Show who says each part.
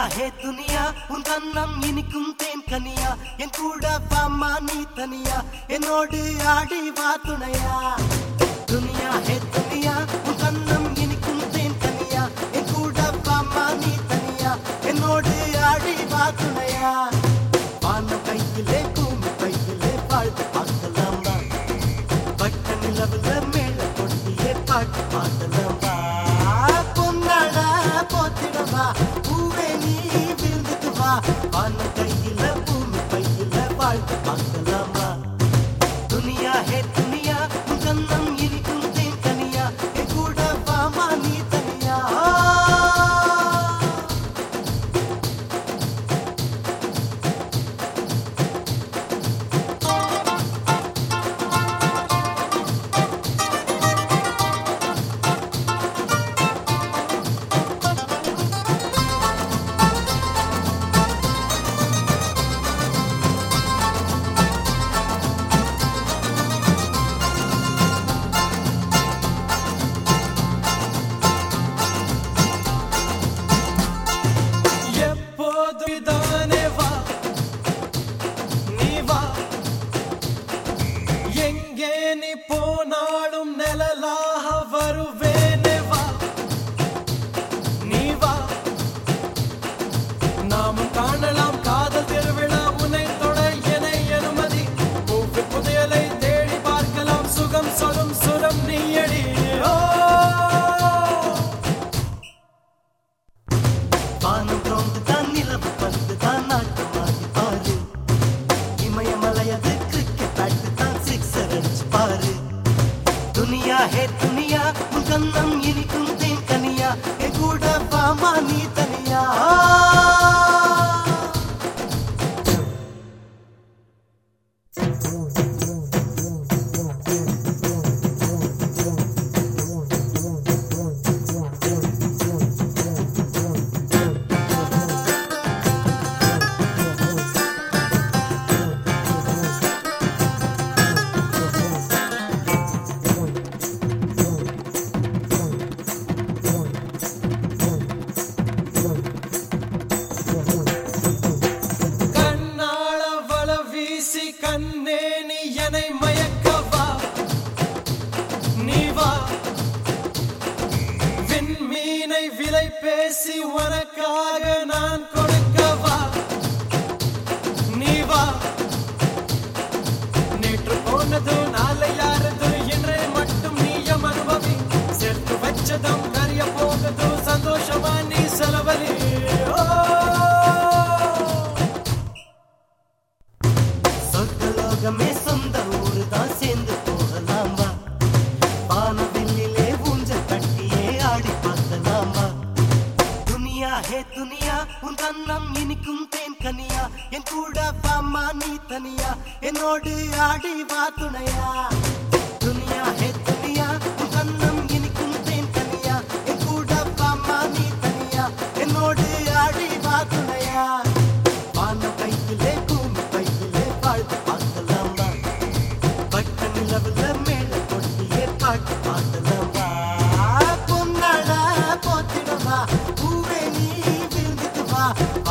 Speaker 1: ஹே துனியா உன் கண்ணம் இனிக்கும் தேன் கனியா என் கூட வாமா நீ தனியா என்னோடு ஆடி வா துணையா துனியா ஹே துனியா உன் கண்ணம் இனிக்கும் தேன் கனியா என் கூட வாமா நீ தனியா என்னோடு ஆடி வா துணையா வானம் கையிலே பூமி கையிலே வாழ்த்து பார்க்கலாம் வா. வட்ட நிலவுல மேல கொட்டியே பாட்டு பாடலாம் வா. பொன்னாடா போத்திடவா பூவே நீ விருந்துக்கு வா வானம் கையில பூமி கையில வாழ்த்து பார்க்கலாம் வா. துனியா ஹே துனியா உன் கண்ணம் இனிக்கும் தேன் கனியா என் கூட வாமா நீ தனியா
Speaker 2: எப்போதும் இதானே வா நீ வா எங்கே நீ போனாலும் நிழலாக வருவேனே வா நீ வா நாமும் காணலாம் காதல் திருவிழா உன்னை தொட என அனுமதி பூவி புதையலை தேடி பார்க்கலாம் சுகம் சொலும் சுரம் நீயடி ஓ
Speaker 1: வானம் ரோந்து தான் நிலவு பந்து தான் நாட்டமாகி பாரு இமயமலையது கிரிக்கெட் பேட்டு தான் சிக்ஸர் அடிச்சு பாரு துனியா ஹே துனியா உன் கண்ணம் இனிக்கும் தேன் கனியா என் கூட வாமா நீ தனியா
Speaker 2: கண்ணாள வள வீசி கண்ணே நீ என்னை மயக்கவா நீ வா விண்மீனை விலை பேசி உனக்காக நான் கொடுக்கவா நீ வா நேற்று போனது நாளை யாரது என்றே மட்டும் நீயம் அனுபவி சேர்த்து வச்சதும் கரிய போகுது சந்தோஷமா நீ செலவழி ஓ
Speaker 1: சொர்க்கலோகமே சொந்த ஊரு தான் சேர்ந்து போகலாம் வா வானவில்லிலே ஊஞ்சல் கட்டியே ஆடி பார்க்கலாம் வா துனியா ஹே துனியா உன் கண்ணம் இனிக்கும் தேன் கனியா என் கூட வாமா நீ தனியா என்னோடு ஆடி வா துணையா துனியா ஹே துனியா உன் கண்ணம் இனிக்கும் தேன் கனியா என் கூட வாமா நீ தனியா என்னோடு ஆடி வா துணையா வானம் கையிலே பூமி கையிலே வாழ்த்து பார்க்கலாம் வா வட்ட நிலவுல மேல கொட்டியே பாட்டு பாடலாம் வா பொன்னாடா போத்திடவா பூவே நீ விருந்துக்கு வா